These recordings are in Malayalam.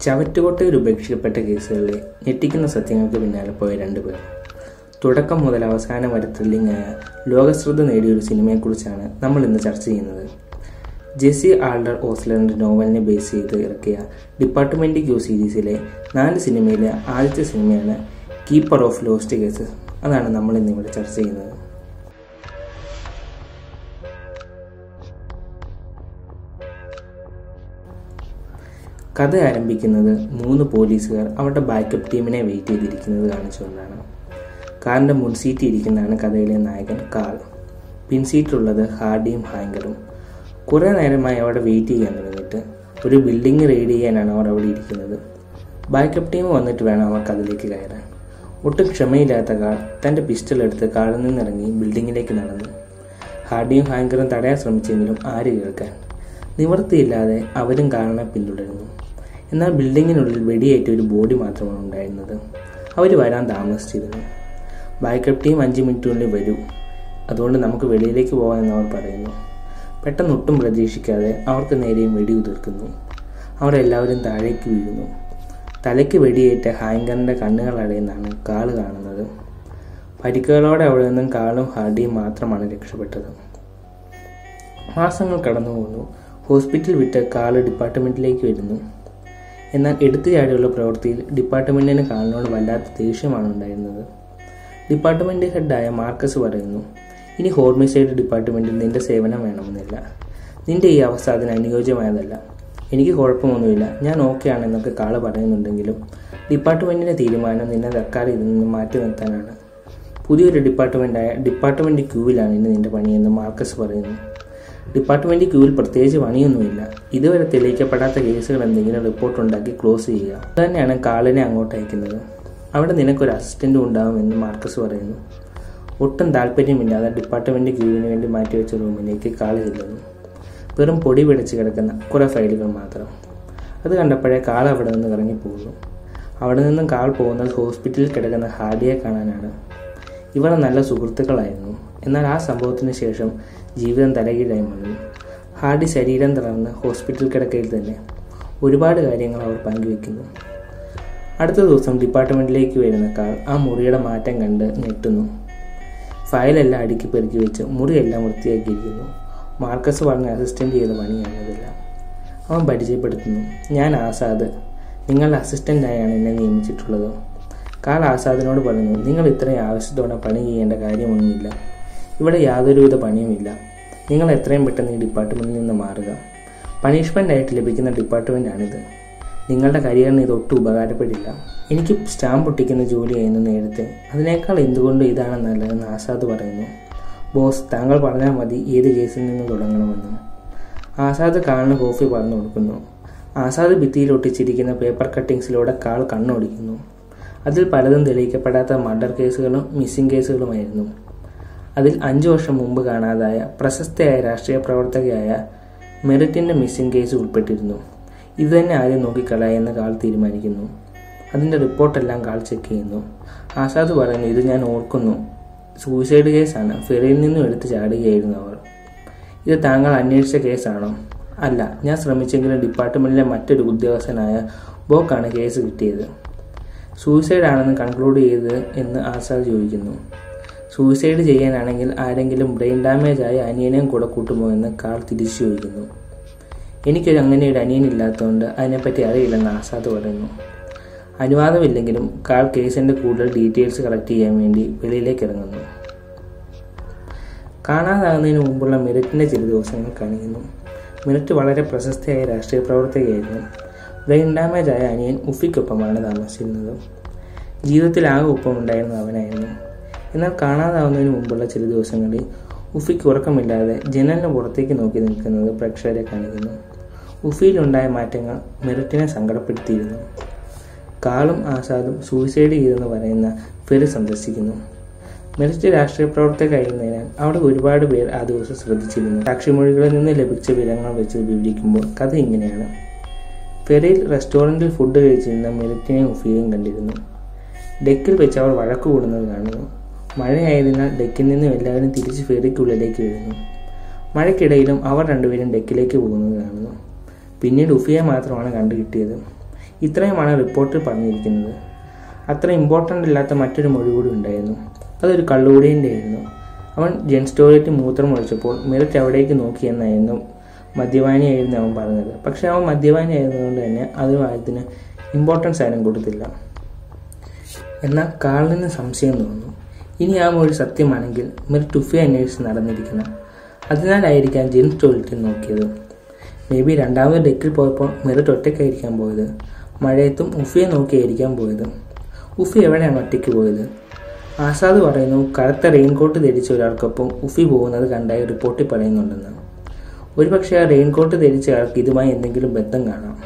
ചവറ്റുകൊട്ടയിൽ ഉപേക്ഷിക്കപ്പെട്ട കേസുകളിലെ ഞെട്ടിക്കുന്ന സത്യങ്ങൾക്ക് പിന്നാലെ പോയ രണ്ടുപേർ തുടക്കം മുതൽ അവസാനം വരെ ത്രില്ലിംഗായ ലോകശ്രദ്ധ നേടിയ ഒരു സിനിമയെക്കുറിച്ചാണ് നമ്മൾ ഇന്ന് ചർച്ച ചെയ്യുന്നത് ജെസി ആൾഡർ ഓസ്ലറിന്റെ നോവലിനെ ബേസ് ചെയ്ത് ഇറക്കിയ ഡിപ്പാർട്ട്മെന്റ് ക്യൂ സീരീസിലെ നാല് സിനിമയിലെ ആദ്യത്തെ സിനിമയാണ് കീപ്പർ ഓഫ് ലോസ്റ്റ് കേസസ് അതാണ് നമ്മൾ ഇന്നിവിടെ ചർച്ച ചെയ്യുന്നത് കഥ ആരംഭിക്കുന്നത് മൂന്ന് പോലീസുകാർ അവരുടെ ബാക്കപ്പ് ടീമിനെ വെയിറ്റ് ചെയ്തിരിക്കുന്നത് കാണിച്ചുകൊണ്ടാണ് കാറിന്റെ മുൻസീറ്റിൽ ഇരിക്കുന്നതാണ് കഥയിലെ നായകൻ കാർ പിൻസീറ്റിലുള്ളത് ഹാർഡിയും ഹാങ്കറും കുറേ നേരമായി അവിടെ വെയിറ്റ് ചെയ്യാൻ തുടങ്ങിയിട്ട് ഒരു ബിൽഡിംഗ് റെയ്ഡ് ചെയ്യാനാണ് അവർ അവിടെ ഇരിക്കുന്നത് ബാക്കപ്പ് ടീം വന്നിട്ട് വേണം അവർക്ക് അതിലേക്ക് കയറാൻ ഒട്ടും ക്ഷമയില്ലാത്ത കാർ തൻ്റെ പിസ്റ്റൾ എടുത്ത് കാറിൽ നിന്നിറങ്ങി ബിൽഡിങ്ങിലേക്ക് നടന്നു ഹാർഡിയും ഹാങ്കറും തടയാൻ ശ്രമിച്ചെങ്കിലും ആര് കേൾക്കാൻ നിവൃത്തിയില്ലാതെ അവരും കാറിനെ പിന്തുടരുന്നു എന്നാൽ ബിൽഡിങ്ങിനുള്ളിൽ വെടിയേറ്റ ഒരു ബോഡി മാത്രമാണ് ഉണ്ടായിരുന്നത് അവർ വരാൻ താമസിച്ചിരുന്നു ബാക്കപ്പ് ടീം അഞ്ച് മിനിറ്റിനുള്ളിൽ വരൂ അതുകൊണ്ട് നമുക്ക് വെളിയിലേക്ക് പോകാമെന്ന് അവർ പറയുന്നു പെട്ടെന്ന് ഒട്ടും പ്രതീക്ഷിക്കാതെ അവർക്ക് നേരെയും വെടി ഉതിർക്കുന്നു അവർ എല്ലാവരും താഴേക്ക് വീഴുന്നു തലയ്ക്ക് വെടിയേറ്റ ഹാങ്കറിൻ്റെ കണ്ണുകൾ അടയുന്നതാണ് കാള് കാണുന്നത് പരിക്കുകളോടെ അവിടെ നിന്നും കാളും ഹാർഡിയും മാത്രമാണ് രക്ഷപ്പെട്ടത് മാസങ്ങൾ കടന്നു പോകുന്നു ഹോസ്പിറ്റൽ വിട്ട് കാള് ഡിപ്പാർട്ട്മെന്റിലേക്ക് വരുന്നു എന്നാൽ എടുത്തു ചാടിയുള്ള പ്രവൃത്തിയിൽ ഡിപ്പാർട്ട്മെന്റിന് കാളിനോട് വല്ലാത്ത ദേഷ്യമാണ് ഉണ്ടായിരുന്നത് ഡിപ്പാർട്ട്മെന്റ് ഹെഡായ മാർക്കസ് പറയുന്നു ഇനി ഹോർമിസൈഡ് ഡിപ്പാർട്ട്മെന്റിൽ നിന്റെ സേവനം വേണമെന്നില്ല നിന്റെ ഈ അവസ്ഥ അതിന് അനുയോജ്യമായതല്ല എനിക്ക് കുഴപ്പമൊന്നുമില്ല ഞാൻ ഓക്കെ ആണെന്നൊക്കെ കാള് പറയുന്നുണ്ടെങ്കിലും ഡിപ്പാർട്ട്മെന്റിന്റെ തീരുമാനം നിന്നെ തൽക്കാലം ഇതിൽ നിന്ന് മാറ്റി നിർത്താനാണ് പുതിയൊരു ഡിപ്പാർട്ട്മെന്റായ ഡിപ്പാർട്ട്മെന്റ് ക്യൂവിലാണ് ഇന്ന് നിന്റെ പണിയെന്ന് മാർക്കസ് പറയുന്നു ഡിപ്പാർട്ട്മെന്റ് ക്യൂവിൽ പ്രത്യേകിച്ച് പണിയൊന്നുമില്ല ഇതുവരെ തെളിയിക്കപ്പെടാത്ത കേസുകൾ എന്തെങ്കിലും റിപ്പോർട്ട് ഉണ്ടാക്കി ക്ലോസ് ചെയ്യുക അതുതന്നെയാണ് കാളിനെ അങ്ങോട്ട് അയക്കുന്നത് അവിടെ നിനക്കൊരു അസിസ്റ്റന്റും ഉണ്ടാവുമെന്ന് മാർക്കസ് പറയുന്നു ഒട്ടും താല്പര്യമില്ലാതെ ഡിപ്പാർട്ട്മെന്റ് ക്യൂവിന് വേണ്ടി മാറ്റിവെച്ച റൂമിലേക്ക് കാള് ചെല്ലുന്നു വെറും പൊടി പിടിച്ച് കിടക്കുന്ന കുറേ ഫയലുകൾ മാത്രം അത് കണ്ടപ്പോഴേ കാൾ അവിടെ നിന്ന് ഇറങ്ങിപ്പോകുന്നു അവിടെ നിന്നും കാൾ പോകുന്നത് ഹോസ്പിറ്റലിൽ കിടക്കുന്ന ഹാഡിയെ കാണാനാണ് ഇവർ നല്ല സുഹൃത്തുക്കളായിരുന്നു എന്നാൽ ആ സംഭവത്തിന് ശേഷം ജീവിതം തലകീഴായി മറിഞ്ഞു ഹാർഡി ശരീരം തളർന്ന് ഹോസ്പിറ്റൽ കിടക്കയിൽ തന്നെ ഒരുപാട് കാര്യങ്ങൾ അവർ പങ്കുവെക്കുന്നു അടുത്ത ദിവസം ഡിപ്പാർട്ട്മെന്റിലേക്ക് വരുന്ന കാൾ ആ മുറിയുടെ മാറ്റം കണ്ട് ഞെട്ടുന്നു ഫയലെല്ലാം അടുക്കി പെറുക്കി വെച്ച് മുറിയെല്ലാം വൃത്തിയാക്കിയിരിക്കുന്നു മാർക്കസ് പറഞ്ഞ അസിസ്റ്റന്റ് ചെയ്ത പണിയാണിതെല്ലാം അവൻ പരിചയപ്പെടുത്തുന്നു ഞാൻ ആസാദ് നിങ്ങളുടെ അസിസ്റ്റന്റായാണ് എന്നെ നിയമിച്ചിട്ടുള്ളത് കാൽ ആസാദിനോട് പറഞ്ഞു നിങ്ങൾ ഇത്രയും ആവശ്യത്തോടെ പണി ചെയ്യേണ്ട കാര്യമൊന്നുമില്ല ഇവിടെ യാതൊരുവിധ പണിയുമില്ല നിങ്ങൾ എത്രയും പെട്ടെന്ന് ഈ ഡിപ്പാർട്ട്മെന്റിൽ നിന്ന് മാറുക പണിഷ്മെന്റ് ആയിട്ട് ലഭിക്കുന്ന ഡിപ്പാർട്ട്മെന്റാണിത് നിങ്ങളുടെ കരിയറിന് ഇത് ഒട്ടും ഉപകാരപ്പെടില്ല എനിക്ക് സ്റ്റാമ്പ് ഒട്ടിക്കുന്ന ജോലിയായിരുന്നു നേരത്തെ അതിനേക്കാൾ എന്തുകൊണ്ടും ഇതാണ് നല്ലതെന്ന് ആസാദ് പറയുന്നു ബോസ് താങ്കൾ പറഞ്ഞാൽ മതി ഏത് കേസിൽ നിന്ന് തുടങ്ങണമെന്ന് ആസാദ് കാളിന് കോഫി പറഞ്ഞു കൊടുക്കുന്നു ആസാദ് ഭിത്തിയിൽ ഒട്ടിച്ചിരിക്കുന്ന പേപ്പർ കട്ടിങ്സിലൂടെ കാൾ കണ്ണോടിക്കുന്നു അതിൽ പലതും തെളിയിക്കപ്പെടാത്ത മർഡർ കേസുകളും മിസ്സിംഗ് കേസുകളുമായിരുന്നു അതിൽ അഞ്ചു വർഷം മുമ്പ് കാണാതായ പ്രശസ്തയായ രാഷ്ട്രീയ പ്രവർത്തകയായ മെറിറ്റിന്റെ മിസ്സിംഗ് കേസ് ഉൾപ്പെട്ടിരുന്നു ഇത് തന്നെ ആദ്യം നോക്കിക്കളയെന്ന് കാൾ തീരുമാനിക്കുന്നു അതിന്റെ റിപ്പോർട്ടെല്ലാം കാൾ ചെക്ക് ചെയ്യുന്നു ആസാദ് പറയുന്നു ഇത് ഞാൻ ഓർക്കുന്നു സൂയിസൈഡ് കേസാണ് ഫെറിയിൽ നിന്നും എടുത്ത് ചാടുകയായിരുന്നു അവർ ഇത് താങ്കൾ അന്വേഷിച്ച കേസാണോ അല്ല ഞാൻ ശ്രമിച്ചെങ്കിലും ഡിപ്പാർട്ട്മെന്റിലെ മറ്റൊരു ഉദ്യോഗസ്ഥനായ ബോക്കാണ് കേസ് കിട്ടിയത് സൂയിസൈഡ് ആണെന്ന് കൺക്ലൂഡ് ചെയ്ത് എന്ന് ആസാദ് ചോദിക്കുന്നു സൂയിസൈഡ് ചെയ്യാനാണെങ്കിൽ ആരെങ്കിലും ബ്രെയിൻ ഡാമേജ് ആയ അനിയനെയും കൂടെ കൂട്ടുമോ എന്ന് കാൾ തിരിച്ചു ചോദിക്കുന്നു എനിക്കൊരു അങ്ങനെ ഒരു അനിയൻ ഇല്ലാത്തതുകൊണ്ട് അതിനെപ്പറ്റി അറിയില്ലെന്ന് ആസാദ് പറയുന്നു അനുവാദമില്ലെങ്കിലും കാൾ കേസിന്റെ കൂടുതൽ ഡീറ്റെയിൽസ് കളക്ട് ചെയ്യാൻ വേണ്ടി വെളിയിലേക്ക് ഇറങ്ങുന്നു കാണാതാകുന്നതിന് മുമ്പുള്ള മെറിറ്റിന്റെ ചില ദിവസങ്ങൾ കാണിക്കുന്നു മെറിറ്റ് വളരെ പ്രശസ്തയായ രാഷ്ട്രീയ പ്രവർത്തകയായിരുന്നു ബ്രെയിൻ ഡാമേജ് ആയ അനിയൻ ഉഫിക്കൊപ്പമാണ് താമസിച്ചിരുന്നത് ജീവിതത്തിൽ ആകെ ഒപ്പമുണ്ടായിരുന്ന അവനായിരുന്നു എന്നാൽ കാണാതാവുന്നതിന് മുമ്പുള്ള ചില ദിവസങ്ങളിൽ ഉഫിക്ക് ഉറക്കമില്ലാതെ ജനലിന് പുറത്തേക്ക് നോക്കി നിൽക്കുന്നത് പ്രേക്ഷകരെ കാണിക്കുന്നു ഉഫിയിലുണ്ടായ മാറ്റങ്ങൾ മെറിറ്റിനെ സങ്കടപ്പെടുത്തിയിരുന്നു കാളും ആസാദും സൂയിസൈഡ് ചെയ്തെന്ന് പറയുന്ന ഫെറി സന്ദർശിക്കുന്നു മെറിറ്റ് രാഷ്ട്രീയ പ്രവർത്തകരായിരുന്നതിനാൽ അവിടെ ഒരുപാട് പേർ ആ ദിവസം ശ്രദ്ധിച്ചിരുന്നു സാക്ഷിമൊഴികളിൽ നിന്ന് ലഭിച്ച വിവരങ്ങൾ വെച്ച് വിവരിക്കുമ്പോൾ കഥ ഇങ്ങനെയാണ് ഫെറിയിൽ റെസ്റ്റോറൻറ്റിൽ ഫുഡ് കഴിച്ചിരുന്ന മെറിറ്റിനെയും ഉഫിയെയും കണ്ടിരുന്നു ഡെക്കിൽ വെച്ച് അവർ വഴക്കു കൂടുന്നത് കാണുന്നു മഴയായതിനാൽ ഡെക്കിൽ നിന്നും എല്ലാവരും തിരിച്ച് ഫെറിക്കുള്ളിലേക്ക് വീഴുന്നു മഴയ്ക്കിടയിലും അവർ രണ്ടുപേരും ഡെക്കിലേക്ക് പോകുന്നത് കാണുന്നു പിന്നീട് ഉഫിയെ മാത്രമാണ് കണ്ടുകിട്ടിയത് ഇത്രയുമാണ് റിപ്പോർട്ടിൽ പറഞ്ഞിരിക്കുന്നത് അത്ര ഇമ്പോർട്ടൻ്റ് അല്ലാത്ത മറ്റൊരു മൊഴി കൂടി ഉണ്ടായിരുന്നു അതൊരു കള്ളുകൂടിയൻ്റെ ആയിരുന്നു അവൻ ജെൻസ് ടോയ്ലറ്റിൽ മൂത്രം ഒഴിച്ചപ്പോൾ മെറിറ്റ് അവിടേക്ക് നോക്കിയെന്നായിരുന്നു മദ്യപാനിയായിരുന്നു അവൻ പറഞ്ഞത് പക്ഷെ അവൻ മദ്യപാനിയായിരുന്നതുകൊണ്ട് തന്നെ അത് കാര്യത്തിന് ഇമ്പോർട്ടൻസ് ആരും കൊടുത്തില്ല എന്നാൽ കാളിന് സംശയം തോന്നുന്നു ഇനി ആ മൊഴി സത്യമാണെങ്കിൽ മെറിറ്റ് ഉഫി അന്വേഷിച്ച് നടന്നിരിക്കണം അതിനാലായിരിക്കാം ജെൻസ് ടോയ്ലറ്റിൽ നോക്കിയത് മേ ബി രണ്ടാമത് ഡെക്കിൽ പോയപ്പോൾ മെറിറ്റ് ഒറ്റയ്ക്കായിരിക്കാൻ പോയത് മഴയത്തും ഉഫിയെ നോക്കിയായിരിക്കാൻ പോയത് ഉഫി എവിടെയാണ് ഒറ്റയ്ക്ക് പോയത് ആസാദ് പറയുന്നു കറുത്ത റെയിൻകോട്ട് ധരിച്ച ഒരാൾക്കൊപ്പം ഉഫി പോകുന്നത് കണ്ടായി റിപ്പോർട്ടിൽ പറയുന്നുണ്ടെന്ന് ഒരുപക്ഷെ ആ റെയിൻകോട്ട് ധരിച്ച ആൾക്ക് ഇതുമായി എന്തെങ്കിലും ബന്ധം കാണാം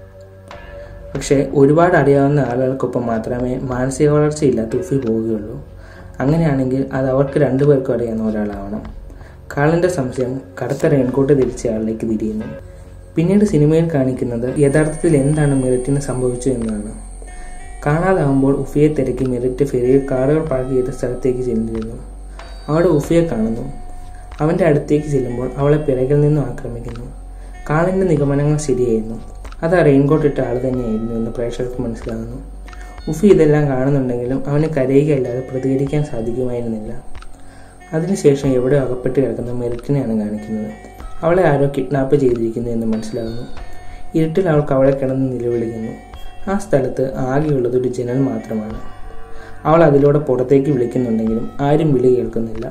പക്ഷേ ഒരുപാട് അറിയാവുന്ന ആളുകൾക്കൊപ്പം മാത്രമേ മാനസിക വളർച്ചയില്ലാത്ത ഉഫി പോവുകയുള്ളൂ അങ്ങനെയാണെങ്കിൽ അത് അവർക്ക് രണ്ടുപേർക്കും അറിയാവുന്ന ഒരാളാവണം കാളിൻ്റെ സംശയം കറുത്ത റെയിൻകോട്ട് ധരിച്ച ആളിലേക്ക് തിരിയുന്നു പിന്നീട് സിനിമയിൽ കാണിക്കുന്നത് യഥാർത്ഥത്തിൽ എന്താണ് മെറിറ്റിന് സംഭവിച്ചു എന്നാണ് കാണാതാവുമ്പോൾ ഉഫിയെ തിരക്കി മെറിറ്റ് ഫെറിയിൽ കാറുകൾ പാർക്ക് ചെയ്ത സ്ഥലത്തേക്ക് ചെല്ലിരുന്നു അവിടെ ഉഫിയെ കാണുന്നു അവൻ്റെ അടുത്തേക്ക് ചെല്ലുമ്പോൾ അവളെ പിറകിൽ നിന്നും ആക്രമിക്കുന്നു കാളിൻ്റെ നിഗമനങ്ങൾ ശരിയായിരുന്നു അത് ആ റെയിൻകോട്ട് ഇട്ട ആൾ തന്നെയായിരുന്നു എന്ന് പ്രേക്ഷകർക്ക് മനസ്സിലാകുന്നു ഉഫി ഇതെല്ലാം കാണുന്നുണ്ടെങ്കിലും അവന് കരയുകയല്ലാതെ പ്രതികരിക്കാൻ സാധിക്കുമായിരുന്നില്ല അതിനുശേഷം എവിടെ അകപ്പെട്ട് കിടക്കുന്ന മെറിറ്റിനെയാണ് കാണിക്കുന്നത് അവളെ ആരോ കിഡ്നാപ്പ് ചെയ്തിരിക്കുന്നു എന്ന് മനസ്സിലാകുന്നു ഇരുട്ടിൽ അവൾക്ക് അവളെ കിടന്ന് നിലവിളിക്കുന്നു ആ സ്ഥലത്ത് ആകെയുള്ളത് ഒരു ജനൽ മാത്രമാണ് അവൾ അതിലൂടെ പുറത്തേക്ക് വിളിക്കുന്നുണ്ടെങ്കിലും ആരും വിളി കേൾക്കുന്നില്ല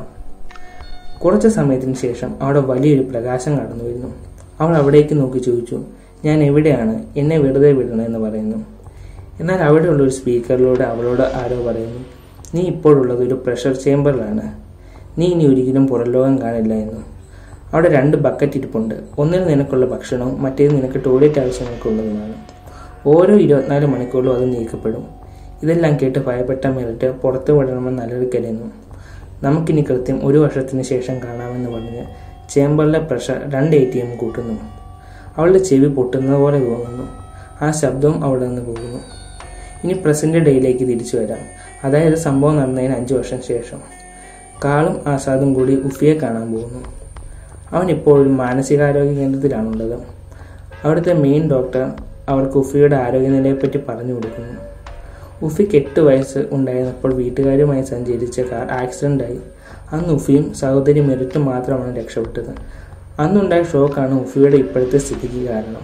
കുറച്ച് സമയത്തിന് ശേഷം അവിടെ വലിയൊരു പ്രകാശം കടന്നു വരുന്നു അവൾ അവിടേക്ക് നോക്കി ചോദിച്ചു ഞാൻ എവിടെയാണ് എന്നെ വെറുതെ വിടണമെന്ന് പറയുന്നു എന്നാൽ അവിടെയുള്ള ഒരു സ്പീക്കറിലൂടെ അവളോട് ആരോ പറയുന്നു നീ ഇപ്പോഴുള്ളത് ഒരു പ്രഷർ ചേംബറിലാണ് നീ ഇനി ഒരിക്കലും പുറംലോകം കാണില്ല എന്ന് അവിടെ രണ്ട് ബക്കറ്റ് ഇരിപ്പുണ്ട് ഒന്നിൽ നിനക്കുള്ള ഭക്ഷണവും മറ്റേത് നിനക്ക് ടോയ്ലറ്റ് ആവശ്യങ്ങൾക്കുള്ളതുമാണ് ഓരോ ഇരുപത്തിനാല് മണിക്കൂറിലും അത് നീക്കപ്പെടും ഇതെല്ലാം കേട്ട് ഭയപ്പെട്ട മെറിറ്റ് പുറത്തു വിടണമെന്ന് അലറിക്കരയുന്നു നമുക്കിനി കൃത്യം ഒരു വർഷത്തിന് ശേഷം കാണാമെന്ന് പറഞ്ഞ് ചേംബറിലെ പ്രഷർ രണ്ട് എ ടി എം കൂട്ടുന്നു അവളുടെ ചെവി പൊട്ടുന്നത് പോലെ തോന്നുന്നു ആ ശബ്ദവും അവിടെ നിന്ന് പോകുന്നു ഇനി പ്രസന്റ് ഡേയിലേക്ക് തിരിച്ചു വരാം അതായത് സംഭവം നടന്നതിന് അഞ്ച് വർഷം ശേഷം കാളും ആസാദും കൂടി ഉഫിയെ കാണാൻ പോകുന്നു അവൻ ഇപ്പോഴും മാനസികാരോഗ്യ കേന്ദ്രത്തിലാണുള്ളത് അവിടുത്തെ മെയിൻ ഡോക്ടർ അവർക്ക് ഉഫിയുടെ ആരോഗ്യനിലയെപ്പറ്റി പറഞ്ഞു കൊടുക്കുന്നു ഉഫിക്ക് എട്ട് വയസ്സ് ഉണ്ടായിരുന്നപ്പോൾ വീട്ടുകാരുമായി സഞ്ചരിച്ച കാർ ആക്സിഡൻ്റായി അന്ന് ഉഫിയും സഹോദരി മെറിറ്റും മാത്രമാണ് രക്ഷപ്പെട്ടത് അന്നുണ്ടായ ഷോക്കാണ് ഉഫിയുടെ ഇപ്പോഴത്തെ സ്ഥിതിക്ക് കാരണം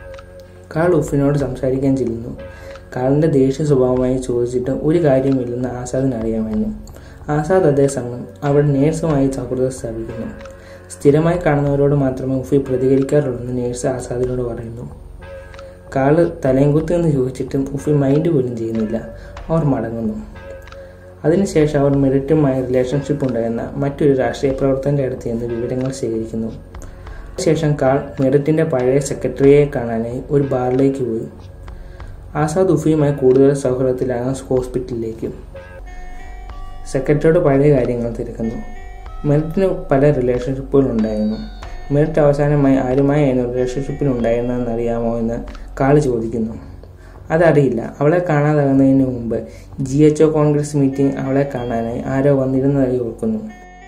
കാൾ ഉഫിനോട് സംസാരിക്കാൻ ചെല്ലുന്നു കാളിൻ്റെ ദേഷ്യ സ്വഭാവമായി ചോദിച്ചിട്ട് ഒരു കാര്യമില്ലെന്ന് ആസാദിന് അറിയാമായിരുന്നു ആസാദ് അതേസമയം അവിടെ നേഴ്സുമായി സൗഹൃദം സ്ഥാപിക്കുന്നു സ്ഥിരമായി കാണുന്നവരോട് മാത്രമേ ഉഫി പ്രതികരിക്കാറുള്ളൂ നേഴ്സ് ആസാദിനോട് പറയുന്നു കാള് തലയും കുത്തി എന്ന് ചോദിച്ചിട്ടും ഉഫി മൈൻഡ് പോലും ചെയ്യുന്നില്ല അവർ മടങ്ങുന്നു അതിനുശേഷം അവർ മെറിറ്റുമായി റിലേഷൻഷിപ്പ് ഉണ്ടായിരുന്ന മറ്റൊരു രാഷ്ട്രീയ പ്രവർത്തകന്റെ അടുത്ത് നിന്ന് വിവരങ്ങൾ ശേഖരിക്കുന്നു ശേഷം കാൾ മെറിറ്റിന്റെ പഴയ സെക്രട്ടറിയെ കാണാനായി ഒരു ബാറിലേക്ക് പോയി ആസാദ് ഉഫിയുമായി കൂടുതൽ സൗഹൃദത്തിലാകാൻ ഹോസ്പിറ്റലിലേക്ക് സെക്രട്ടറിയോട് പഴയ കാര്യങ്ങൾ തിരക്കുന്നു മെറിറ്റിന് പല റിലേഷൻഷിപ്പുകൾ ഉണ്ടായിരുന്നു മെറിറ്റ് അവസാനമായി ആരുമായിരുന്നു റിലേഷൻഷിപ്പിൽ ഉണ്ടായിരുന്നതെന്ന് അറിയാമോ എന്ന് കാള് ചോദിക്കുന്നു അതറിയില്ല അവളെ കാണാതാകുന്നതിന് മുമ്പ് G H O Congress meeting അവളെ കാണാനായി ആരോ വന്നിരുന്നതായി ഓർക്കുന്നു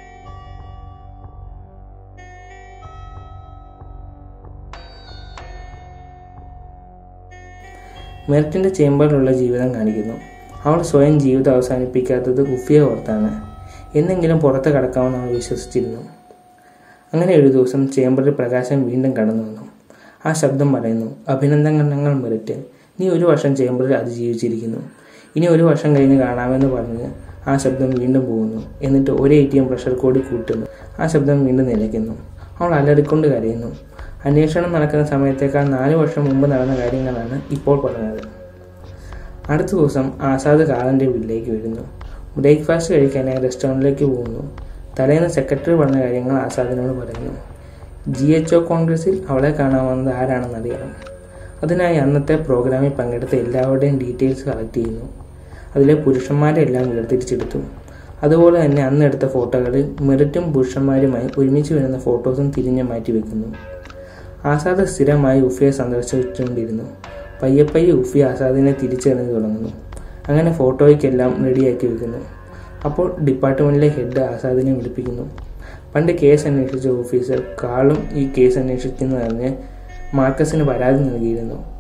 മെറിറ്റിന്റെ ചേംബറിലുള്ള ജീവിതം കാണിക്കുന്നു അവൾ സ്വയം ജീവിതം അവസാനിപ്പിക്കാത്തത് ഉഫിയെ ഓർത്താണ് എന്നെങ്കിലും പുറത്ത് കടക്കാമെന്ന് അവൾ വിശ്വസിച്ചിരുന്നു അങ്ങനെ ഒരു ദിവസം ചേംബറിൽ പ്രകാശം വീണ്ടും കടന്നു വന്നു ആ ശബ്ദം പറയുന്നു അഭിനന്ദനങ്ങൾ മെറിറ്റ് നീ ഒരു വർഷം ചേംബറിൽ അതിജീവിച്ചിരിക്കുന്നു ഇനി ഒരു വർഷം കഴിഞ്ഞ് കാണാമെന്ന് പറഞ്ഞ് ആ ശബ്ദം വീണ്ടും പോകുന്നു എന്നിട്ട് ഒരു എ ടി എം പ്രഷർ കൂടി കൂട്ടുന്നു ആ ശബ്ദം വീണ്ടും നിലയ്ക്കുന്നു അവൾ അലറിക്കൊണ്ട് കരയുന്നു അന്വേഷണം നടക്കുന്ന സമയത്തേക്കാൾ നാല് വർഷം മുമ്പ് നടന്ന കാര്യങ്ങളാണ് ഇപ്പോൾ പറഞ്ഞത് അടുത്ത ദിവസം ആസാദ് കാലൻ്റെ വീട്ടിലേക്ക് വരുന്നു ബ്രേക്ക്ഫാസ്റ്റ് കഴിക്കാനായി റെസ്റ്റോറൻറ്റിലേക്ക് പോകുന്നു തലേന്ന് സെക്രട്ടറി പറഞ്ഞ കാര്യങ്ങൾ ആസാദിനോട് പറയുന്നു ജി എച്ച് ഒ കോൺഗ്രസിൽ അവളെ കാണാൻ വന്നത് ആരാണെന്ന് അറിയണം അതിനായി അന്നത്തെ പ്രോഗ്രാമിൽ പങ്കെടുത്ത എല്ലാവരുടെയും ഡീറ്റെയിൽസ് കളക്ട് ചെയ്യുന്നു അതിലെ പുരുഷന്മാരെ എല്ലാം വേർതിരിച്ചെടുത്തു അതുപോലെ തന്നെ അന്നെടുത്ത ഫോട്ടോകളിൽ മെറിറ്റും പുരുഷന്മാരുമായി ഒരുമിച്ച് വരുന്ന ഫോട്ടോസും തിരിഞ്ഞു മാറ്റി വെക്കുന്നു ആസാദ് സ്ഥിരമായി ഉഫിയെ സന്ദർശിച്ചുകൊണ്ടിരുന്നു പയ്യെ പയ്യെ ഉഫി ആസാദിനെ തിരിച്ചറിഞ്ഞു തുടങ്ങുന്നു അങ്ങനെ ഫോട്ടോയ്ക്കെല്ലാം റെഡിയാക്കി വെക്കുന്നു അപ്പോൾ ഡിപ്പാർട്ട്മെൻറ്റിലെ ഹെഡ് ആസാദിനെ വിളിപ്പിക്കുന്നു പണ്ട് കേസ് അന്വേഷിച്ച ഓഫീസർ കാളും ഈ കേസ് അന്വേഷിക്കുന്നതറിഞ്ഞ് മാർക്കസിന് പരാതി നൽകിയിരുന്നു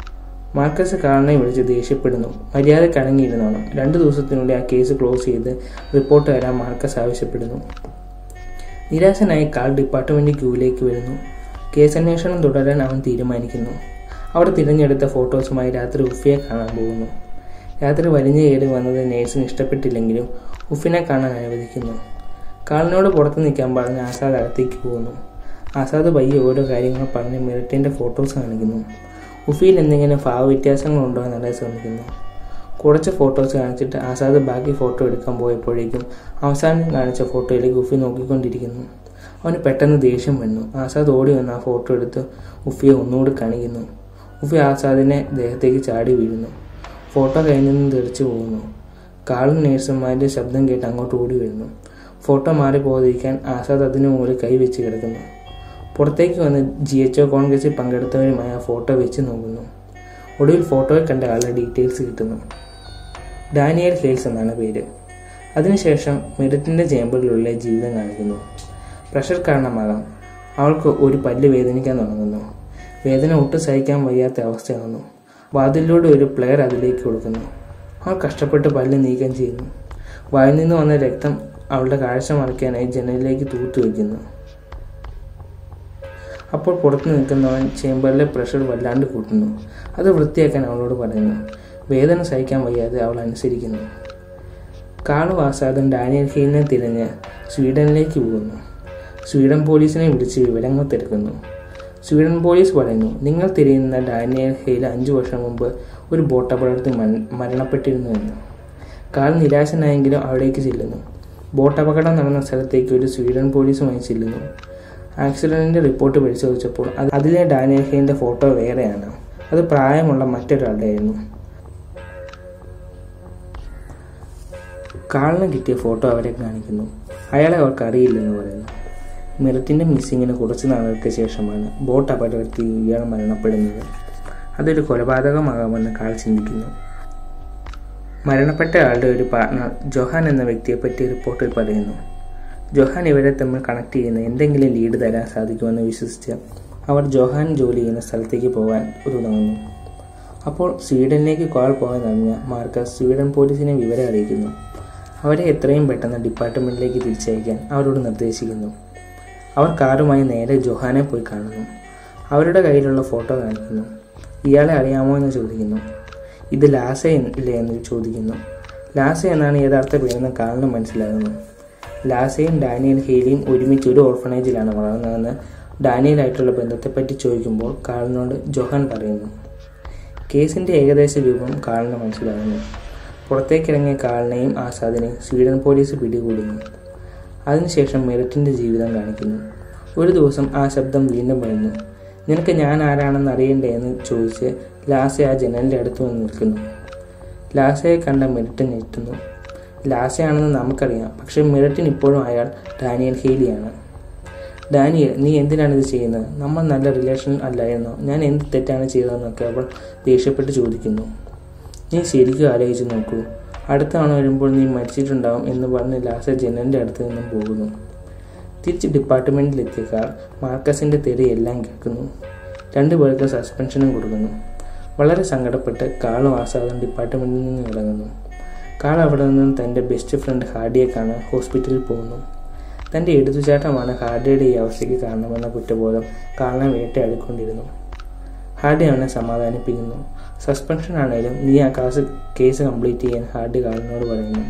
മാർക്കസ് കാളിനെ വിളിച്ച് ദേഷ്യപ്പെടുന്നു മര്യാദ കടങ്ങിയിരുന്നോണം രണ്ടു ദിവസത്തിനുള്ളിൽ ആ കേസ് ക്ലോസ് ചെയ്ത് റിപ്പോർട്ട് തരാൻ മാർക്കസ് ആവശ്യപ്പെടുന്നു നിരാശനായി കാൾ ഡിപ്പാർട്ട്മെന്റ് ക്യൂവിലേക്ക് വരുന്നു കേസ് അന്വേഷണം തുടരാൻ അവൻ തീരുമാനിക്കുന്നു അവർ തിരഞ്ഞെടുത്ത ഫോട്ടോസുമായി രാത്രി ഉഫിയെ കാണാൻ പോകുന്നു രാത്രി വലിഞ്ഞു കയറി വന്നത് നേഴ്സിന് ഇഷ്ടപ്പെട്ടില്ലെങ്കിലും ഉഫിനെ കാണാൻ അനുവദിക്കുന്നു കാളിനോട് പുറത്ത് നിൽക്കാൻ പറഞ്ഞ് ആസാദ് അകത്തേക്ക് പോകുന്നു ആസാദ് പയ്യെ ഓരോ കാര്യങ്ങൾ പറഞ്ഞ് മിററ്റിൻ്റെ ഫോട്ടോസ് കാണിക്കുന്നു ഉഫിയിൽ എന്തെങ്കിലും ഭാവവ്യത്യാസങ്ങളുണ്ടോ എന്നറിയാൻ ശ്രമിക്കുന്നു കുറച്ച് ഫോട്ടോസ് കാണിച്ചിട്ട് ആസാദ് ബാക്കി ഫോട്ടോ എടുക്കാൻ പോയപ്പോഴേക്കും അവസാനം കാണിച്ച ഫോട്ടോയിലേക്ക് ഉഫി നോക്കിക്കൊണ്ടിരിക്കുന്നു അവന് പെട്ടെന്ന് ദേഷ്യം വന്നു ആസാദ് ഓടി വന്ന് ആ ഫോട്ടോ എടുത്ത് ഉഫിയെ ഒന്നുകൂടി കാണിക്കുന്നു ഉഫി ആസാദിനെ ദേഹത്തേക്ക് ചാടി വീഴുന്നു ഫോട്ടോ കയ്യിൽ നിന്ന് തെറിച്ചു പോകുന്നു കാളും നേഴ്സുമാരുടെ ശബ്ദം കേട്ട് അങ്ങോട്ട് ഓടി വരുന്നു ഫോട്ടോ മാറി പോകാതിരിക്കാൻ ആസാദ് അതിനു മുകളിൽ കൈ വെച്ച് കിടക്കുന്നു പുറത്തേക്ക് വന്ന് ജി എച്ച് ഒ കോൺഗ്രസിൽ പങ്കെടുത്തവരുമായി ആ ഫോട്ടോ വെച്ച് നോക്കുന്നു ഒടുവിൽ ഫോട്ടോയിൽ കണ്ട ആളുടെ ഡീറ്റെയിൽസ് കിട്ടുന്നു ഡാനിയൽ ഹെയിൽസ് എന്നാണ് പേര് അതിനുശേഷം മെറിറ്റിൻ്റെ ചേമ്പറിലുള്ള ജീവിതം കാണിക്കുന്നു പ്രഷർ കാരണമാകാം അവൾക്ക് ഒരു പല്ല് വേദനിക്കാൻ തുടങ്ങുന്നു വേദന ഒട്ടും സഹിക്കാൻ വയ്യാത്ത അവസ്ഥയാകുന്നു വാതിലിലൂടെ ഒരു പ്ലെയർ അതിലേക്ക് കൊടുക്കുന്നു അവൾ കഷ്ടപ്പെട്ട് പല്ല് നീക്കം ചെയ്യുന്നു വായിൽ നിന്ന് വന്ന രക്തം അവളുടെ കാഴ്ച മറയ്ക്കാനായി ജനലിലേക്ക് തൂത്തു വയ്ക്കുന്നു അപ്പോൾ പുറത്തു നിൽക്കുന്നവൻ ചേമ്പറിലെ പ്രഷർ വല്ലാണ്ട് കൂട്ടുന്നു അത് വൃത്തിയാക്കാൻ അവളോട് പറയുന്നു വേദന സഹിക്കാൻ വയ്യാതെ അവൾ അനുസരിക്കുന്നു കാളു ആസാദും ഡാനിയൽ ഹെയിലിനെ തിരഞ്ഞ് സ്വീഡനിലേക്ക് പോകുന്നു സ്വീഡൻ പോലീസിനെ വിളിച്ച് വിവരങ്ങൾ തിരക്കുന്നു സ്വീഡൻ പോലീസ് പറയുന്നു നിങ്ങൾ തിരയുന്ന ഡാനിയൽ ഹെയിൽ അഞ്ചു വർഷം മുമ്പ് ഒരു ബോട്ട് അപകടത്തിൽ മരണപ്പെട്ടിരുന്നു എന്ന് കാൾ നിരാശനായെങ്കിലും അവിടേക്ക് ചെല്ലുന്നു ബോട്ട് അപകടം നടന്ന സ്ഥലത്തേക്ക് ഒരു സ്വീഡൻ പോലീസുമായി ചെല്ലുന്നു ആക്സിഡന്റിന്റെ റിപ്പോർട്ട് പരിശോധിച്ചപ്പോൾ അതിലെ ഡാനിയൽ ഹെയിന്റെ ഫോട്ടോ വേറെയാണ് അത് പ്രായമുള്ള മറ്റൊരാളുടെ ആയിരുന്നു കാളിന് കിട്ടിയ ഫോട്ടോ അവരെ കാണിക്കുന്നു അയാളെ അവർക്ക് അറിയില്ലെന്ന് പറയുന്നു മെറിറ്റിന്റെ മിസ്സിങ്ങിന് കുറച്ച് നാളുകൾക്ക് ശേഷമാണ് ബോട്ട് അപകടത്തിൽ ഇയാൾ മരണപ്പെടുന്നത് അതൊരു കൊലപാതകമാകാമെന്ന് കാൾ ചിന്തിക്കുന്നു മരണപ്പെട്ട ആളുടെ ഒരു പാർട്ണർ ജൊഹാൻ എന്ന വ്യക്തിയെപ്പറ്റി റിപ്പോർട്ടിൽ പറയുന്നു ജൊഹാൻ ഇവരെ തമ്മിൽ കണക്ട് ചെയ്യുന്ന എന്തെങ്കിലും ലീഡ് തരാൻ സാധിക്കുമെന്ന് വിശ്വസിച്ച് അവർ ജൊഹാൻ ജോലി ചെയ്യുന്ന സ്ഥലത്തേക്ക് പോകാൻ തുടങ്ങുന്നു അപ്പോൾ സ്വീഡനിലേക്ക് കോൾ പോകാൻ അറിഞ്ഞ മാർക്കസ് സ്വീഡൻ പോലീസിനെ വിവരം അറിയിക്കുന്നു അവരെ എത്രയും പെട്ടെന്ന് ഡിപ്പാർട്ട്മെന്റിലേക്ക് തിരിച്ചയക്കാൻ അവരോട് നിർദ്ദേശിക്കുന്നു അവർ കാറുമായി നേരെ ജൊഹാനെ പോയി കാണുന്നു അവരുടെ കയ്യിലുള്ള ഫോട്ടോ കാണിക്കുന്നു ഇയാളെ അറിയാമോ എന്ന് ചോദിക്കുന്നു ഇത് ലാസ ഇല്ലേ എന്ന് ചോദിക്കുന്നു ലാസ എന്നാണ് യഥാർത്ഥ പേരെന്ന് കാളിന് മനസ്സിലാകുന്നു ലാസയും ഡാനിയൽ ഹെയിലിയും ഒരുമിച്ച് ഒരു ഓർഫണേജിലാണ് വളർന്നതെന്ന് ഡാനിയലായിട്ടുള്ള ബന്ധത്തെപ്പറ്റി ചോദിക്കുമ്പോൾ കാളിനോട് ജൊഹാൻ പറയുന്നു കേസിന്റെ ഏകദേശ രൂപം കാളിന് മനസ്സിലാകുന്നു പുറത്തേക്കിറങ്ങിയ കാളിനെയും ആസാദിനെയും സ്വീഡൻ പോലീസ് പിടികൂടുന്നു അതിനുശേഷം മെറിറ്റിന്റെ ജീവിതം കാണിക്കുന്നു ഒരു ദിവസം ആ ശബ്ദം വീണ്ടും വരുന്നു നിനക്ക് ഞാൻ ആരാണെന്ന് അറിയണ്ടേ എന്ന് ചോദിച്ച് ലാസ ആ ജനലിന്റെ അടുത്ത് വന്ന് നിൽക്കുന്നു ലാസയെ കണ്ട മെറിറ്റ് ഞെട്ടുന്നു ലാസയാണെന്ന് നമുക്കറിയാം പക്ഷെ മെറിറ്റിന് ഇപ്പോഴും അയാൾ ഡാനിയൽ ഹെയ്ലിയാണ് ഡാനിയൽ നീ എന്തിനാണ് ഇത് ചെയ്യുന്നത് നമ്മൾ നല്ല റിലേഷൻ അല്ലായിരുന്നോ ഞാൻ എന്ത് തെറ്റാണ് ചെയ്തതെന്നൊക്കെ അവൾ ദേഷ്യപ്പെട്ട് ചോദിക്കുന്നു നീ ശരിക്കും ആലോചിച്ച് നോക്കൂ അടുത്ത തവണ വരുമ്പോൾ നീ മരിച്ചിട്ടുണ്ടാവും എന്ന് പറഞ്ഞ് ലാസ ജനലിൻ്റെ അടുത്ത് നിന്നും പോകുന്നു തിരിച്ച് ഡിപ്പാർട്ട്മെൻറ്റിലെത്തിയ മാർക്കസിൻ്റെ തെറി എല്ലാം കേൾക്കുന്നു രണ്ടുപേർക്ക് സസ്പെൻഷനും കൊടുക്കുന്നു വളരെ സങ്കടപ്പെട്ട് കാളും ആസാദും ഡിപ്പാർട്ട്മെൻറ്റിൽ നിന്ന് ഇറങ്ങുന്നു കാൾ അവിടെ നിന്നും തൻ്റെ ബെസ്റ്റ് ഫ്രണ്ട് ഹാർഡിയെ കാണാൻ ഹോസ്പിറ്റലിൽ പോകുന്നു തൻ്റെ എടുത്തുചാട്ടമാണ് ഹാർഡിയുടെ ഈ അവസ്ഥയ്ക്ക് കാരണമെന്ന കുറ്റബോധം കാളിനെ വേട്ടയാടിക്കൊണ്ടിരുന്നു ഹാർഡി അവനെ സമാധാനിപ്പിക്കുന്നു സസ്പെൻഷൻ ആണെങ്കിലും നീ ആ കാസ് കേസ് കംപ്ലീറ്റ് ചെയ്യാൻ ഹാർഡി കാളിനോട് പറയുന്നു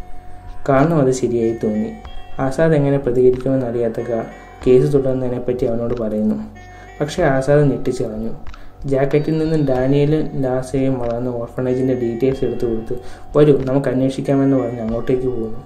കാളിനും അത് ശരിയായി തോന്നി ആസാദ് എങ്ങനെ പ്രതികരിക്കുമെന്ന് അറിയാത്ത കാൾ കേസ് തുടർന്നതിനെപ്പറ്റി അവനോട് പറയുന്നു പക്ഷേ ആസാദ് ഞെട്ടിച്ചു കളഞ്ഞു ജാക്കറ്റിൽ നിന്നും ഡാനിയലും ലാസയും വളർന്ന ഓർഫണേജിന്റെ ഡീറ്റെയിൽസ് എടുത്തു കൊടുത്ത് വരൂ നമുക്ക് അന്വേഷിക്കാമെന്ന് പറഞ്ഞ് അങ്ങോട്ടേക്ക് പോകുന്നു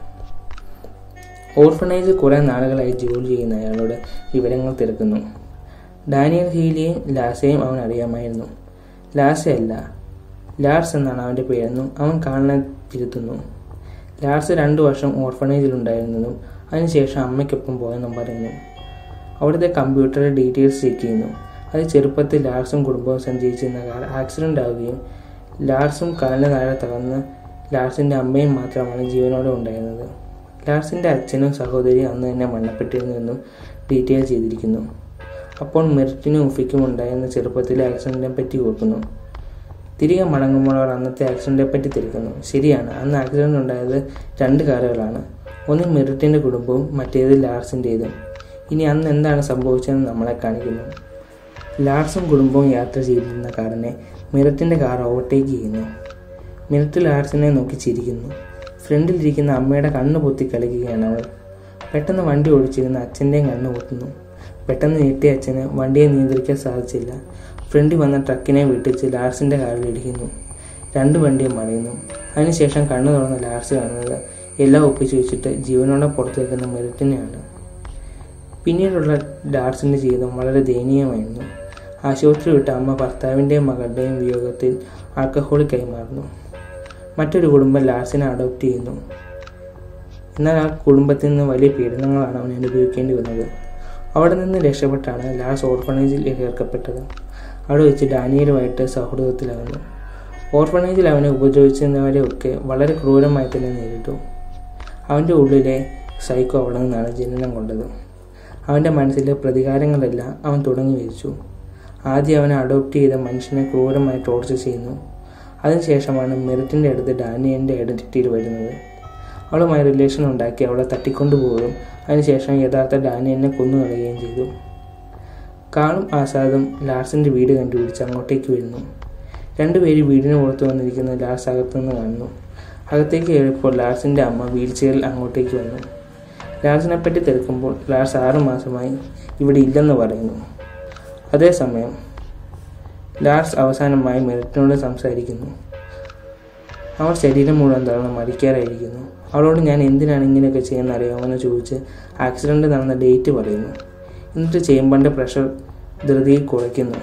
ഓർഫണേജിൽ കുറേ നാളുകളായി ജോലി ചെയ്യുന്ന അയാളോട് വിവരങ്ങൾ തിരക്കുന്നു ഡാനിയൽ ഹീലിയെയും ലാസയും അവൻ അറിയാമായിരുന്നു ലാസയല്ല ലാർസ് എന്നാണ് അവൻ്റെ പേരെന്നും അവൻ കാണാൻ തിരുത്തുന്നു ലാർസ് രണ്ടു വർഷം ഓർഫണേജിലുണ്ടായിരുന്നതും അതിനുശേഷം അമ്മയ്ക്കൊപ്പം പോയെന്നും പറയുന്നു അവിടുത്തെ കമ്പ്യൂട്ടറിൽ ഡീറ്റെയിൽസ് ചെക്ക് ചെയ്യുന്നു അത് ചെറുപ്പത്തിൽ ലാർസും കുടുംബവും സഞ്ചരിച്ചിരുന്ന കാർ ആക്സിഡൻ്റ് ആവുകയും ലാർസും കാലിന് താഴെ തകർന്ന് ലാർസിൻ്റെ അമ്മയും മാത്രമാണ് ജീവനോടെ ഉണ്ടായിരുന്നത് ലാർസിൻ്റെ അച്ഛനും സഹോദരിയും അന്ന് തന്നെ മരണപ്പെട്ടിരുന്നുവെന്നും ഡീറ്റെയിൽ ചെയ്തിരിക്കുന്നു അപ്പോൾ മെറിറ്റിനും ഉഫിക്കും ഉണ്ടായിരുന്ന ചെറുപ്പത്തിലെ ആക്സിഡൻറ്റിനെ പറ്റി ഓർക്കുന്നു തിരികെ മടങ്ങുമ്പോൾ അവർ അന്നത്തെ ആക്സിഡന്റിനെ പറ്റി തിരക്കുന്നു ശരിയാണ് അന്ന് ആക്സിഡന്റ് ഉണ്ടായത് രണ്ട് കാറുകളാണ് ഒന്ന് മെറിറ്റിന്റെ കുടുംബവും മറ്റേത് ലാർസിൻ്റെതും ഇനി അന്ന് എന്താണ് സംഭവിച്ചതെന്ന് നമ്മളെ കാണിക്കുന്നു ലാർസും കുടുംബവും യാത്ര ചെയ്തിരുന്ന കാറിനെ മിററ്റിന്റെ കാർ ഓവർടേക്ക് ചെയ്യുന്നു മിററ്റ് ലാർസിനെ നോക്കി ചിരിക്കുന്നു ഫ്രണ്ടിലിരിക്കുന്ന അമ്മയുടെ കണ്ണ് പൊത്തി കളിക്കുകയാണ് അവൾ പെട്ടെന്ന് വണ്ടി ഓടിച്ചിരുന്ന അച്ഛൻ്റെയും കണ്ണ് പൊട്ടുന്നു പെട്ടെന്ന് ഞെട്ടിയ അച്ഛന് വണ്ടിയെ നിയന്ത്രിക്കാൻ സാധിച്ചില്ല ഫ്രണ്ടിൽ വന്ന ട്രക്കിനെ വെട്ടിച്ച് ലാർസിന്റെ കാറിൽ ഇടിക്കുന്നു രണ്ട് വണ്ടിയും മറിയുന്നു അതിനുശേഷം കണ്ണു തുറന്ന ലാർസ് കാണുന്നത് എല്ലാം ഒപ്പിച്ചു വെച്ചിട്ട് ജീവനോടെ പുറത്തു വെക്കുന്ന മെറിറ്റിനെയാണ് പിന്നീടുള്ള ലാർസിന്റെ ജീവിതം വളരെ ദയനീയമായിരുന്നു ആശുപത്രി വിട്ട അമ്മ ഭർത്താവിൻ്റെയും മകളുടെയും വിയോഗത്തിൽ ആൽക്കഹോളിക്കായി മാറുന്നു മറ്റൊരു കുടുംബം ലാർസിനെ അഡോപ്റ്റ് ചെയ്യുന്നു എന്നാൽ ആ കുടുംബത്തിൽ നിന്ന് വലിയ പീഡനങ്ങളാണ് അവൻ അനുഭവിക്കേണ്ടി വന്നത് അവിടെ നിന്ന് രക്ഷപ്പെട്ടാണ് ലാസ് ഓർഫണേജിൽ ചേർക്കപ്പെട്ടത് അവിടെ വെച്ച് ഡാനിയലുമായിട്ട് സൗഹൃദത്തിലാകുന്നു ഓർഫണേജിൽ അവനെ ഉപദ്രവിച്ചിരുന്നവരെയൊക്കെ വളരെ ക്രൂരമായി തന്നെ നേരിട്ടു അവൻ്റെ ഉള്ളിലെ സൈക്കോ അവിടെ നിന്നാണ് ജനനം കൊണ്ടത് അവൻ്റെ മനസ്സിലെ പ്രതികാരങ്ങളെല്ലാം അവൻ തുടങ്ങി വെച്ചു ആദ്യം അവനെ അഡോപ്റ്റ് ചെയ്ത മനുഷ്യനെ ക്രൂരമായി ടോർച്ചർ ചെയ്യുന്നു അതിനുശേഷമാണ് മെറിറ്റിൻ്റെ അടുത്ത് ഡാനിയൻ്റെ ഐഡൻറ്റിറ്റിയിൽ വരുന്നത് അവളുമായി റിലേഷൻ ഉണ്ടാക്കി അവളെ തട്ടിക്കൊണ്ടുപോവുകയും അതിനുശേഷം യഥാർത്ഥ ഡാനിയലിനെ കൊന്നുകളയുകയും ചെയ്തു കാളും ആസാദും ലാർസിൻ്റെ വീട് കണ്ടുപിടിച്ച് അങ്ങോട്ടേക്ക് വരുന്നു രണ്ടുപേരും വീടിന് പുറത്തു വന്നിരിക്കുന്ന ലാർസ് അകത്തുനിന്ന് കാണുന്നു അകത്തേക്ക് കയറിയപ്പോൾ ലാർസിൻ്റെ അമ്മ വീൽ ചെയറിൽ അങ്ങോട്ടേക്ക് വന്നു ലാർസിനെ പറ്റി തിരക്കുമ്പോൾ ലാർസ് ആറു മാസമായി ഇവിടെ ഇല്ലെന്ന് പറയുന്നു അതേസമയം ലാർസ് അവസാനമായി മെറിറ്റിനോട് സംസാരിക്കുന്നു അവൾ ശരീരം മുഴുവൻ തളർന്ന് മരിക്കാറായിരിക്കുന്നു അവളോട് ഞാൻ എന്തിനാണ് ഇങ്ങനെയൊക്കെ ചെയ്യുന്ന അറിയാമെന്ന് ചോദിച്ച് ആക്സിഡന്റ് നടന്ന ഡേറ്റ് പറയുന്നു എന്നിട്ട് ചേമ്പറിന്റെ പ്രഷർ ധൃതിയിൽ കുറയ്ക്കുന്നു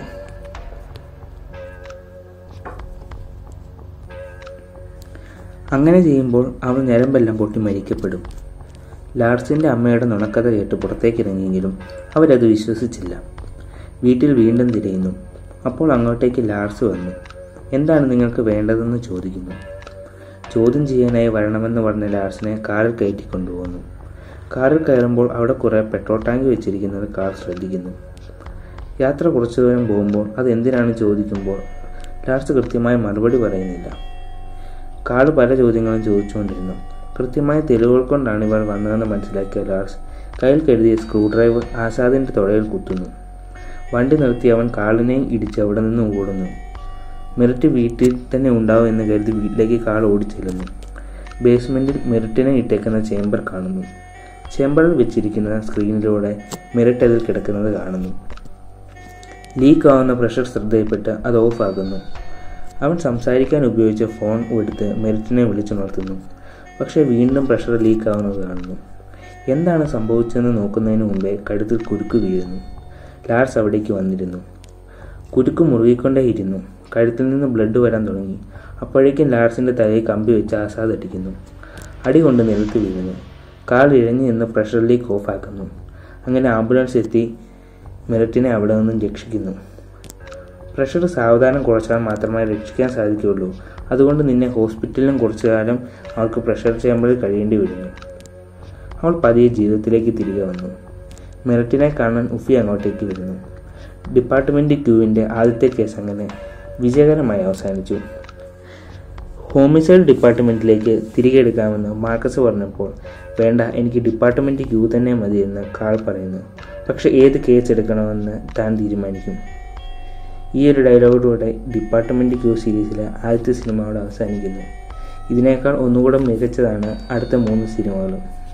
അങ്ങനെ ചെയ്യുമ്പോൾ അവൾ ഞരമ്പെല്ലാം പൊട്ടി മരിക്കപ്പെടും ലാർസിൻ്റെ അമ്മയുടെ നുണക്കഥ കേട്ട് പുറത്തേക്കിറങ്ങിയെങ്കിലും അവരത് വിശ്വസിച്ചില്ല വീട്ടിൽ വീണ്ടും തിരയുന്നു അപ്പോൾ അങ്ങോട്ടേക്ക് ലാർസ് വന്നു എന്താണ് നിങ്ങൾക്ക് വേണ്ടതെന്ന് ചോദിക്കുന്നു ചോദ്യം ചെയ്യാനായി വരണമെന്ന് പറഞ്ഞ ലാർസിനെ കാറിൽ കയറ്റി കൊണ്ടുപോകുന്നു കാറിൽ കയറുമ്പോൾ അവിടെ കുറേ പെട്രോൾ ടാങ്ക് വെച്ചിരിക്കുന്നത് കാർ ശ്രദ്ധിക്കുന്നു യാത്ര കുറച്ചു ദൂരം പോകുമ്പോൾ അത് എന്തിനാണ് ചോദിക്കുമ്പോൾ ലാർസ് കൃത്യമായി മറുപടി പറയുന്നില്ല കാട് പല ചോദ്യങ്ങളും ചോദിച്ചുകൊണ്ടിരുന്നു കൃത്യമായ തെളിവുകൾ കൊണ്ടാണ് ഇവർ വന്നതെന്ന് മനസ്സിലാക്കിയ ലാർസ് കയ്യിൽ കരുതിയ സ്ക്രൂ ഡ്രൈവർ ആസാദിന്റെ തൊടയിൽ കുത്തുന്നു വണ്ടി നിർത്തി അവൻ കാളിനെയും ഇടിച്ച് അവിടെ നിന്ന് ഓടുന്നു മെറിറ്റ് വീട്ടിൽ തന്നെ ഉണ്ടാവും എന്ന് കരുതി വീട്ടിലേക്ക് കാൾ ഓടിച്ചെല്ലുന്നു ബേസ്മെന്റിൽ മെറിറ്റിനെ ഇട്ടേക്കുന്ന ചേംബർ കാണുന്നു ചേംബറിൽ വെച്ചിരിക്കുന്ന സ്ക്രീനിലൂടെ മെറിറ്റ് അതിൽ കിടക്കുന്നത് കാണുന്നു ലീക്ക് ആവുന്ന പ്രഷർ ശ്രദ്ധയിൽപ്പെട്ട് അത് ഓഫ് ആകുന്നു അവൻ സംസാരിക്കാൻ ഉപയോഗിച്ച ഫോൺ എടുത്ത് മെറിറ്റിനെ വിളിച്ചുണർത്തുന്നു പക്ഷേ വീണ്ടും പ്രഷർ ലീക്ക് ആവുന്നത് കാണുന്നു എന്താണ് സംഭവിച്ചതെന്ന് നോക്കുന്നതിന് മുമ്പേ കഴുത്തിൽ കുരുക്ക് വീഴുന്നു ലാർസ് അവിടേക്ക് വന്നിരുന്നു കുരുക്ക് മുറുകിക്കൊണ്ടേയിരുന്നു കഴുത്തിൽ നിന്ന് ബ്ലഡ് വരാൻ തുടങ്ങി അപ്പോഴേക്കും ലാർസിന്റെ തലയിൽ കമ്പി വെച്ച് ആസാദ് അടിക്കുന്നു അടി കൊണ്ട് നിലത്ത് വീഴുന്നു കാൽ ഇഴഞ്ഞു നിന്ന് പ്രഷർ ലീക്ക് ഓഫ് ആക്കുന്നു അങ്ങനെ ആംബുലൻസ് എത്തി മെറിറ്റിനെ അവിടെ നിന്നും രക്ഷിക്കുന്നു പ്രഷർ സാവധാനം കുറച്ചാൽ മാത്രമേ രക്ഷിക്കാൻ സാധിക്കുകയുള്ളൂ അതുകൊണ്ട് നിന്നെ ഹോസ്പിറ്റലിലും കുറച്ചു കാലം അവൾക്ക് പ്രഷർ ചേമ്പറിൽ കഴിയേണ്ടി വരുന്നു അവൾ പതിയെ ജീവിതത്തിലേക്ക് തിരികെ വന്നു മെറിറ്റിനെ കാണാൻ ഉഫി അങ്ങോട്ടേക്ക് വരുന്നു ഡിപ്പാർട്ട്മെന്റ് ക്യൂവിന്റെ ആദ്യത്തെ കേസ് അങ്ങനെ വിജയകരമായി അവസാനിച്ചു ഹോമിസൈഡ് ഡിപ്പാർട്ട്മെന്റിലേക്ക് തിരികെ എടുക്കാമെന്ന് മാർക്കസ് പറഞ്ഞപ്പോൾ വേണ്ട എനിക്ക് ഡിപ്പാർട്ട്മെന്റ് ക്യൂ തന്നെ മതിയെന്ന് കാൾ പറയുന്നു പക്ഷെ ഏത് കേസ് എടുക്കണമെന്ന് താൻ തീരുമാനിക്കും ഈ ഒരു ഡയലോഗോടുകൂടെ ഡിപ്പാർട്ട്മെന്റ് ക്യൂ സീരീസിലെ ആദ്യത്തെ സിനിമ അവിടെ അവസാനിക്കുന്നു ഇതിനേക്കാൾ ഒന്നുകൂടെ മികച്ചതാണ് അടുത്ത മൂന്ന് സിനിമകളും